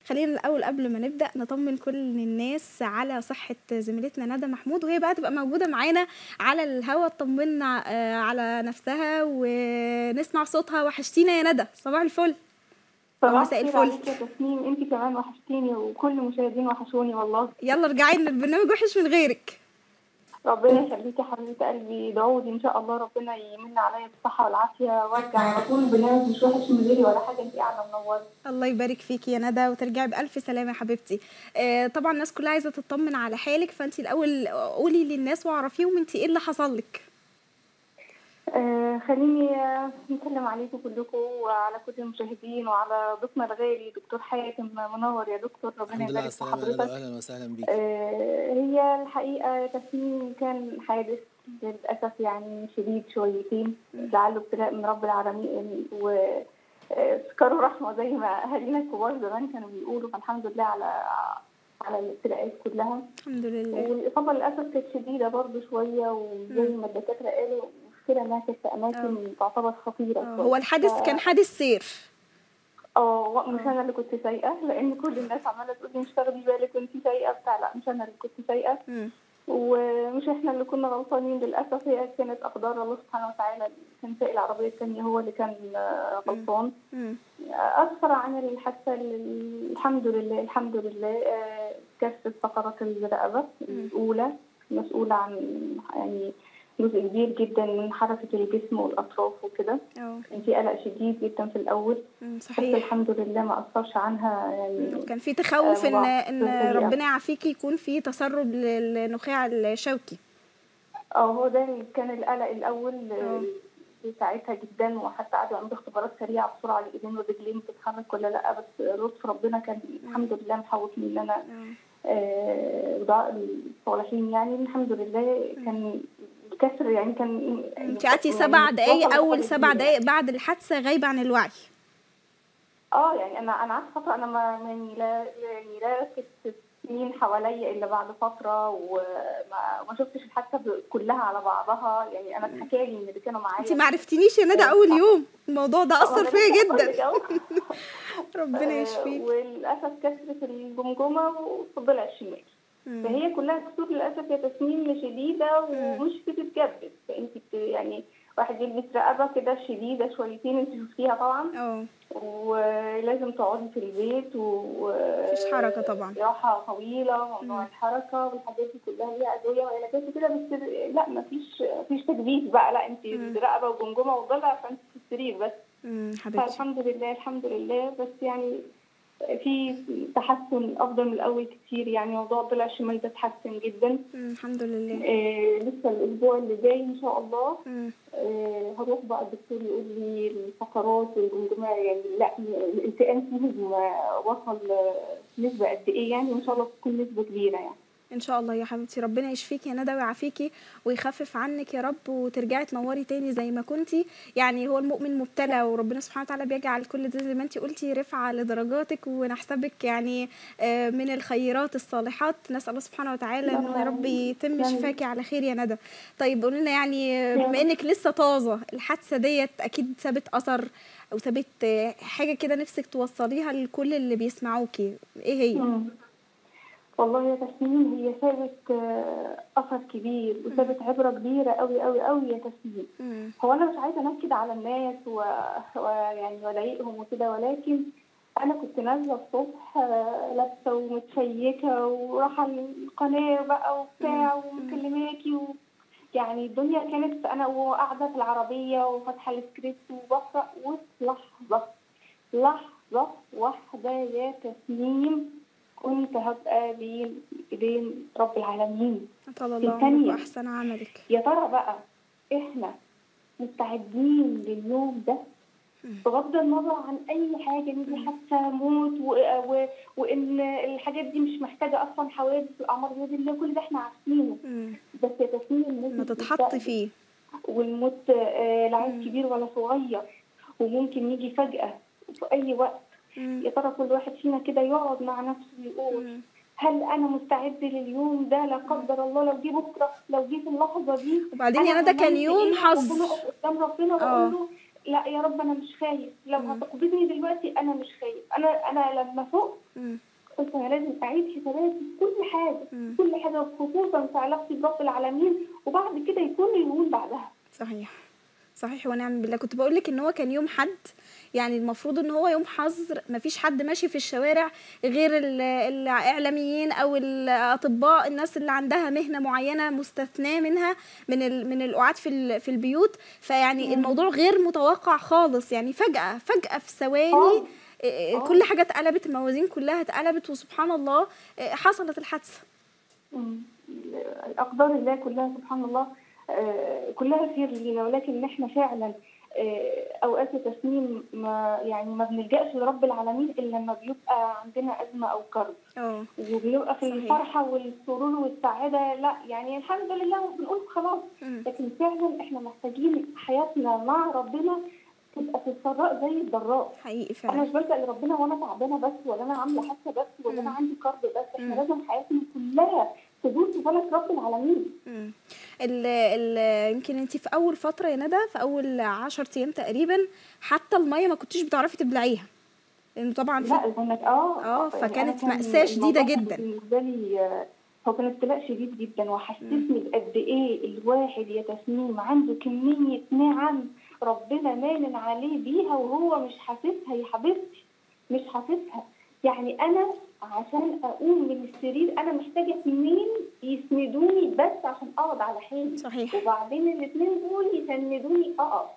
خلينا الاول قبل ما نبدا نطمن كل الناس على صحه زميلتنا ندى محمود وهي بقى تبقى موجوده معانا على الهوا تطمنا آه، على نفسها ونسمع صوتها وحشتينا يا ندى صباح الفل صباح مساء الخير الفل. عليك يا تسنيم انت كمان وحشتيني وكل المشاهدين وحشوني والله يلا ارجعي لنا البرنامج وحش من غيرك ربنا يخليكي يا حبيبه قلبي ادعوا لي ان شاء الله ربنا يمن عليا بالصحه والعافيه وارجع على طول البرنامج مش وحش من غيري ولا حاجه انت قاعده منوره الله يبارك فيكي يا ندى وترجعي بألف سلامة يا حبيبتي آه، طبعا الناس كلها عايزة تطمن على حالك فانت الأول قولي للناس وعرفيهم انت ايه اللي حصل لك آه خليني آه، نسلم عليكم كلكم وعلى كل المشاهدين وعلى ضيفنا الغالي دكتور حاتم منور يا دكتور ربنا الحمد لله على يبارك في السلامة يا ندى حضرتك أهلا وسهلا بيك آه، هي الحقيقة تسنيم كان حادث للأسف يعني شديد شويتين لعله ابتلاء من رب العالمين و آه، اذكروا رحمة زي ما أهالينا الكبار زمان كانوا بيقولوا فالحمد لله على على الابتلاءات كلها الحمد لله والإصابة للأسف كانت شديدة برضه شوية وزي ما الدكاترة قالوا المشكلة إنها كانت في أماكن تعتبر خطيرة آه، شوية. هو الحادث ف- كان حادث سير اه مش انا اللي كنت سايقه لان كل الناس عماله تقول لي مش تاخدي بالك كنت سايقه بتاع لا مش انا اللي كنت سايقه مم. ومش احنا اللي كنا غلطانين للاسف هي كانت اقدار الله سبحانه وتعالى كان سايق العربيه الثانيه هو اللي كان آه، غلطان مم. اسفر عن الحادثه ال- الحمد لله الحمد لله آه، كسر فقرات الرقبه الاولى مسؤوله عن يعني جزء كبير جدا من حركه الجسم والاطراف وكده اه كان في قلق شديد جدا في الاول مم، بس صحيح الحمد لله ما اثرش عنها يعني كان في تخوف آه، ان وضع ان سيئة. ربنا يعافيكي يكون في تسرب للنخاع الشوكي اه هو ده اللي كان القلق الاول اه. آه، ساعتها جدا وحتى قعدوا يعملوا اختبارات سريعه بسرعه الايدين والرجلين بتتحرك ولا لا بس لطف ربنا كان الحمد لله محوطني ان انا اه. آه، ودعاء الصالحين يعني الحمد لله كان الكسر يعني كان انت قعدتي يعني سبع دقايق وصل اول لحاجة سبع كبيرة. دقايق بعد الحادثة غايبة عن الوعي اه يعني انا انا قعدت فتره انا ما يعني لا يعني لا ركزت سنين حواليا الا بعد فتره وما ما شفتش الحادثه ب- كلها على بعضها يعني انا اتحكى لي ان اللي كانوا معايا انت ما عرفتنيش يا ندى اول يوم الموضوع ده اثر أنا فيا لسه جدا هقولك أهو. ربنا آه، يشفيك وللاسف كسرت الجمجمه وفي الضلع الشمال فهي كلها كسور للاسف يا تسنيم شديده ومش بتتجبس فانت بت- يعني واحد يلبس رقبه كده شديده شويتين انت شفتيها طبعا اه ولازم تقعدي في البيت و مفيش حركة طبعا. راحة طويلة ممنوع الحركة والحاجات دي كلها ليها أدوية وعلاجات وكده بس لا مفيش مفيش تجديد بقى لا انت رقبة وجمجمة وضلع فانت في السرير بس مم، حبيبتي فالحمد لله الحمد لله بس يعني في تحسن افضل من الاول كتير يعني موضوع الضلع الشمال ده اتحسن جدا مم، الحمد لله آه لسه الاسبوع اللي جاي ان شاء الله مم. آه هروح بقى الدكتور يقول لي الفقرات والجمجمه يعني لا الالتئام فيهم آه، وصل آه، نسبه قد ايه يعني وان شاء الله تكون نسبه كبيره يعني ان شاء الله يا حبيبتي ربنا يشفيكي يا ندى ويعافيكي ويخفف عنك يا رب وترجعي تنوري تاني زي ما كنتي يعني هو المؤمن مبتلى وربنا سبحانه وتعالى بيجعل كل ده زي ما انت قلتي رفعه لدرجاتك ونحسبك يعني آه، من الخيرات الصالحات نسال الله سبحانه وتعالى انه يا رب يتم تسلمي. شفاكي على خير يا ندى طيب قولي لنا يعني آه، بما انك لسه طازه الحادثه ديت اكيد سابت اثر او سابت آه، حاجه كده نفسك توصليها لكل اللي بيسمعوكي ايه هي مم. والله يا تسنيم هي سابت آه، اثر كبير وسابت عبره كبيره قوي قوي قوي يا تسنيم مم. هو انا مش عايزه انكد على الناس و... ويعني واضايقهم وكده ولكن انا كنت نازله الصبح آه، لابسه ومتشيكه ورايحه القناه بقى وبتاع ومكلماكي و... يعني الدنيا كانت انا وقاعده في العربيه وفاتحه السكريبت وبقرا وفي لحظه لحظه واحده يا تسنيم كنت هبقى بين ايدين رب العالمين طال الله ثانية. عمرك واحسن عملك يا ترى بقى احنا مستعدين لليوم ده بغض النظر عن اي حاجه نيجي حتى موت و... و... وان الحاجات دي مش محتاجه اصلا حوادث واعمار بيد الله كل ده احنا عارفينه مم. بس يا تسنيم الناس ما مش تتحط مستعدة. فيه والموت آه، لا عيب كبير ولا صغير وممكن يجي فجاه في اي وقت مم. يا ترى كل واحد فينا كده يقعد مع نفسه ويقول مم. هل انا مستعد لليوم ده لا قدر الله لو جه بكره لو جه في اللحظه دي وبعدين يا أنا ندى كان عملت يوم إيه؟ حظ. وأكون أقف قدام ربنا آه. واقول له لا يا رب انا مش خايف لو مم. هتقبضني دلوقتي انا مش خايف انا انا لما فوق مم. قلت انا لازم اعيد حساباتي في كل حاجه مم. كل حاجه خصوصا في علاقتي برب العالمين وبعد كده يكون اليوم بعدها صحيح صحيح ونعم بالله كنت بقول لك ان هو كان يوم حد يعني المفروض ان هو يوم حظر مفيش حد ماشي في الشوارع غير ال- الاعلاميين او الاطباء الناس اللي عندها مهنه معينه مستثناه منها من ال- من القعاد في ال- في البيوت فيعني الموضوع غير متوقع خالص يعني فجاه فجاه في ثواني آه. إيه، آه. كل حاجه اتقلبت الموازين كلها اتقلبت وسبحان الله إيه، حصلت الحادثه مم. اقدار الله كلها سبحان الله آه، كلها خير لينا ولكن احنا فعلا آه، اوقات التسنيم ما يعني ما بنلجاش لرب العالمين الا لما بيبقى عندنا ازمه او كرب اه وبنبقى في صحيح. الفرحه والسرور والسعاده لا يعني الحمد لله وبنقول خلاص مم. لكن فعلا احنا محتاجين حياتنا مع ربنا تبقى في السراء زي الضراء حقيقي انا فعلا مش بلجأ لربنا وانا تعبانه بس ولا انا عامله حادثه بس ولا انا مم. عندي كرب بس احنا مم. لازم حياتنا كلها تدور في فلك رب العالمين مم. ال ال يمكن انت في اول فتره يا ندى في اول 10 ايام تقريبا حتى الميه ما كنتيش بتعرفي تبلعيها لانه طبعا في لا كانت اه آه، يعني فكانت أنا كان مأساة شديدة الموضوع جدا. بالنسبه لي آه، هو كان ابتلاء شديد جدا وحسسني بقد ايه الواحد يا تسنيم عنده كميه نعم ربنا مانن عليه بيها وهو مش حاسسها يا حبيبتي مش حاسسها يعني انا عشان اقوم من السرير انا محتاجه اتنين يسندوني بس عشان اقعد على حيلي صحيح وبعدين الاثنين دول يسندوني اقف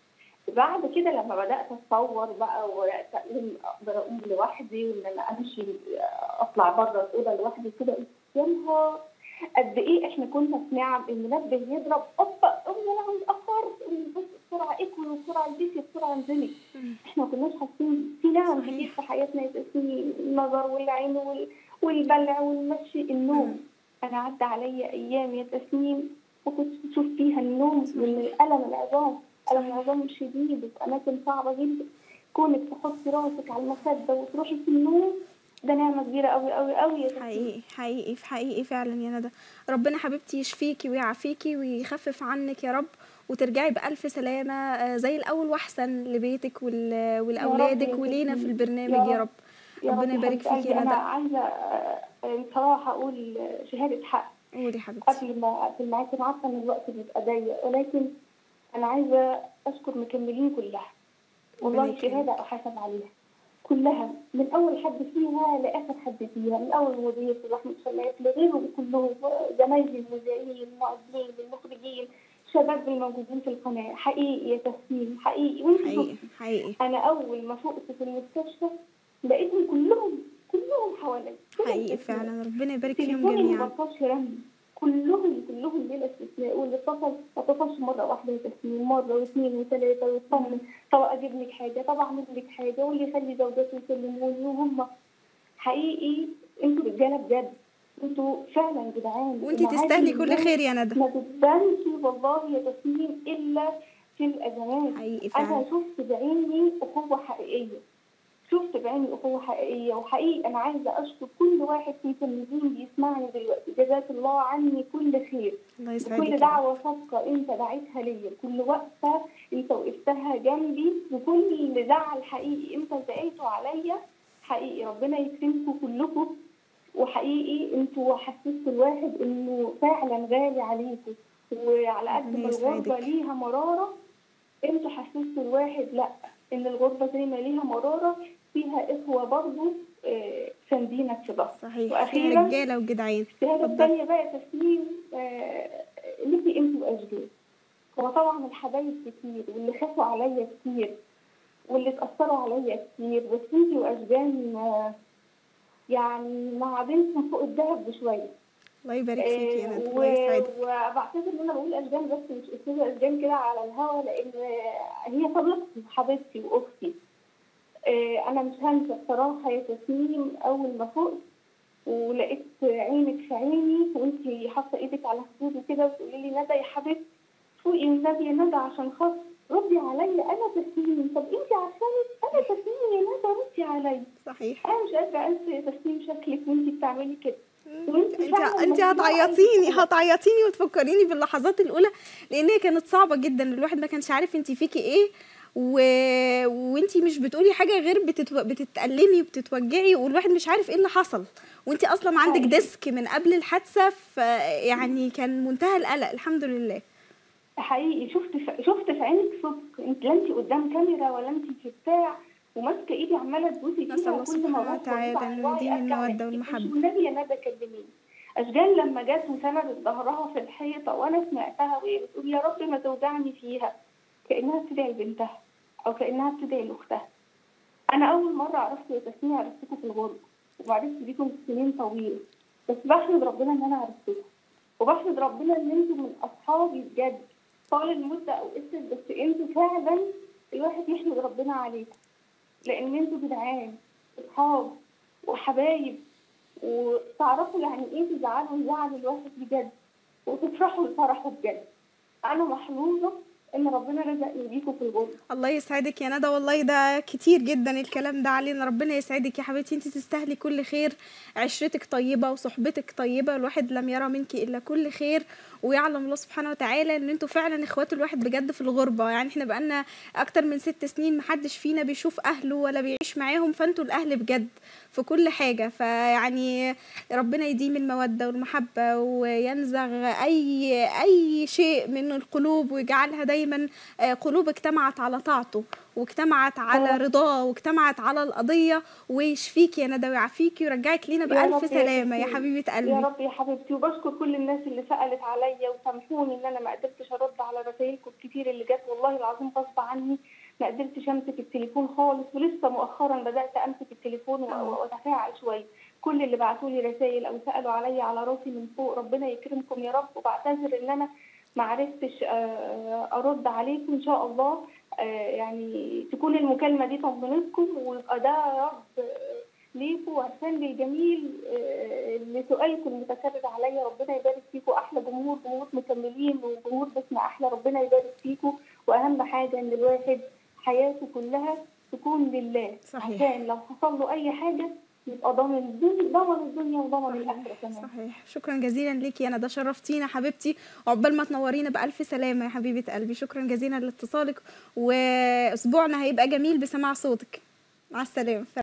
بعد كده لما بدات اتصور بقى وبدات اقوم اقدر اقوم لوحدي وان انا امشي اطلع بره الاوضه لوحدي كده قلت يا نهار قد ايه احنا كنا في نعم المنبه يضرب اوبا قوم انا متاخر قوم بس بسرعه اكل وبسرعه البسي بسرعه انزلي مم. احنا ما كناش حاسين في نعم صحيح. كتير في حياتنا يا تسنيم النظر والعين وال- والبلع والمشي النوم انا عدى عليا ايام يا تسنيم ما كنتش بشوف فيها النوم من الالم العظام الم العظام شديد وفي اماكن صعبه جدا كونك تحطي راسك على المخده وتروحي في النوم ده نعمه كبيره قوي قوي قوي يا تسنيم حقيقي حقيقي في حقيقي فعلا يا ندى ربنا حبيبتي يشفيكي ويعافيكي ويخفف عنك يا رب وترجعي بألف سلامة آه، زي الأول وأحسن لبيتك وال- ولأولادك يا ولينا في تسنيم. البرنامج يا يا رب يا ربنا رب يبارك حبيبة فيكي يا قلبي، انا ندى عايزه آه، بصراحه اقول شهاده حق قولي حبيبتي قبل ما اقفل معاكي أنا عارفه ان الوقت بيبقى ضيق ولكن انا عايزه اشكر مكملين كلها والله ربنا يكرمك. شهاده احاسب عليها كلها من اول حد فيها لاخر حد فيها من اول مدير رحمه الله لغيرهم كلهم زمايلي المذيعين المعدين المخرجين الشباب الموجودين في القناه حقيقي يا تسنيم حقيقي وانت حقيقي حقيقي انا اول ما فقت في المستشفى لقيتهم كلهم كلهم حواليا حقيقي فعلا ربنا يبارك فيهم تليفوني ما جميعا بطلش رن كلهم كلهم بلا استثناء واللي اتصل ما اتصلش مره واحده وتسليم مره واثنين وثلاثه ويطمن طب اجيب لك حاجه طب اعمل لك حاجه واللي يخلي زوجته يكلموني وهم حقيقي انتوا رجاله بجد انتوا فعلا جدعان وانتي ومعاكي تستاهلي كل رجالة خير يا ندى ما بتبانش والله يا تسليم الا في الازمات حقيقي انا فعلا شفت بعيني اخوه حقيقيه شفت بعيني اخوه حقيقيه وحقيقي انا عايزه اشكر كل واحد في تلفزيون بيسمعني دلوقتي جزاك الله عني كل خير الله كل يسعدك يا رب. دعوه صادقه انت دعيتها ليا كل وقفه انت وقفتها جنبي وكل زعل حقيقي انت دعيته عليا حقيقي ربنا يكرمكم كلكم وحقيقي انتوا حسستوا الواحد انه فعلا غالي عليكم وعلى قد ربنا ما الغربه يسعدك. ليها مراره انتوا حسستوا الواحد لا ان الغربه زي ما ليها مراره فيها اخوه برضه آه، ساندينك في ظهرك صحيح فيها وأخيراً، رجاله وجدعان الشهاده اتفضلي. الثانيه بقى تسليم آه، ليكي انت واشجان هو طبعا الحبايب كتير واللي خافوا عليا كتير واللي اتاثروا عليا كتير بس انت واشجان آه، يعني معادنكم فوق الذهب بشويه الله يبارك فيك يا ندى آه، الله يسعدك و- وبعتذر ان انا بقول اشجان بس مش استاذه اشجان كده على الهوا لان آه، هي صديقتي وحبيبتي واختي آه، انا مش هنسى بصراحه يا تسنيم اول ما فقت ولقيت عينك في عيني وانت حاطه ايدك على خدودي كده وتقولي لي ندى يا حبيبتي فوقي والنبي يا ندى عشان خاطر ردي عليا انا تسنيم طب انت عشاني انا تسنيم يا ندى ردي عليا صحيح انا مش قادره انسى يا تسنيم شكلك وانت بتعملي كده وانت انت فعلاً انت مجنونة هتعيطيني قلبك. هتعيطيني وتفكريني باللحظات الاولى لان هي كانت صعبه جدا الواحد ما كانش عارف انت فيكي ايه و... وانتي مش بتقولي حاجه غير بتتو... بتتألمي وبتتوجعي والواحد مش عارف ايه اللي حصل وانتي اصلا عندك حقيقي. ديسك من قبل الحادثه ف يعني كان منتهى القلق الحمد لله حقيقي شفت في شفت في عينك صدق انت لا انت قدام كاميرا ولا انت في بتاع وماسكه ايدي عماله تبوسي نسأل فيها الله وكل ما سبحانه اروح وتعالى وأطلع أن وأطلع يديم أرجع المودة أحكي، والمحبة. "مش والنبي يا ندى كلميني اشجان لما جت وسندت ظهرها في الحيطه وانا سمعتها وهي بتقول يا رب ما توجعني فيها كانها بتدعي لبنتها او كانها بتدعي لاختها انا اول مره عرفت يا تسمية عرفتكم في الغربه ومعرفتش بيكم سنين طويله بس بحمد ربنا ان انا عرفتكم وبحمد ربنا ان انتوا من اصحابي بجد طال المده او اسر بس انتوا فعلا الواحد يحمد ربنا عليكم لان انتوا جدعان اصحاب وحبايب وتعرفوا يعني ايه تزعلوا يزعل الواحد بجد وتفرحوا لفرحه بجد انا محظوظه ان ربنا رزقني بيكم في الغربه الله يسعدك يا ندى والله ده كتير جدا الكلام ده علينا ربنا يسعدك يا حبيبتي انت تستاهلي كل خير عشرتك طيبه وصحبتك طيبه الواحد لم يرى منك الا كل خير ويعلم الله سبحانه وتعالى ان انتوا فعلا اخوات الواحد بجد في الغربه يعني احنا بقالنا اكتر من ست سنين محدش فينا بيشوف اهله ولا بيعيش معاهم فانتوا الاهل بجد في كل حاجه فيعني ربنا يديم الموده والمحبه وينزغ اي اي شيء من القلوب ويجعلها دايما آه، قلوب اجتمعت على طاعته واجتمعت على آه. رضاه واجتمعت على القضيه ويشفيكي يا ندى ويعافيكي ويرجعك لينا يا رب بألف يا سلامه يا ستي. حبيبه يا قلبي رب يا حبيبتي وبشكر كل الناس اللي سالت عليا وسامحوني ان انا ما قدرتش ارد على رسائلكم الكتير اللي جت والله العظيم غصب عني ما قدرتش امسك التليفون خالص ولسه مؤخرا بدات امسك التليفون و- آه. واتفاعل شويه كل اللي بعتوا لي رسائل او سالوا عليا على راسي من فوق ربنا يكرمكم يا رب وبعتذر ان انا ما عرفتش آه، ارد عليكم ان شاء الله آه، يعني تكون المكالمه دي طمنتكم ويبقى ده يا رب آه، ليكوا وعشان للجميل آه، لسؤالكم المتكرر عليا ربنا يبارك فيكم احلى جمهور جمهور مكملين وجمهور باسم احلى ربنا يبارك فيكم واهم حاجه ان الواحد حياته كلها تكون لله صحيح. عشان لو حصل له اي حاجه يبقى ضامن الدنيا ضمن الدنيا وضمن الاخره كمان صحيح شكرا جزيلا ليكي يا ندى شرفتينا حبيبتي وعقبال ما تنورينا بألف سلامة يا حبيبة قلبي شكرا جزيلا لاتصالك وأسبوعنا هيبقى جميل بسماع صوتك مع السلامة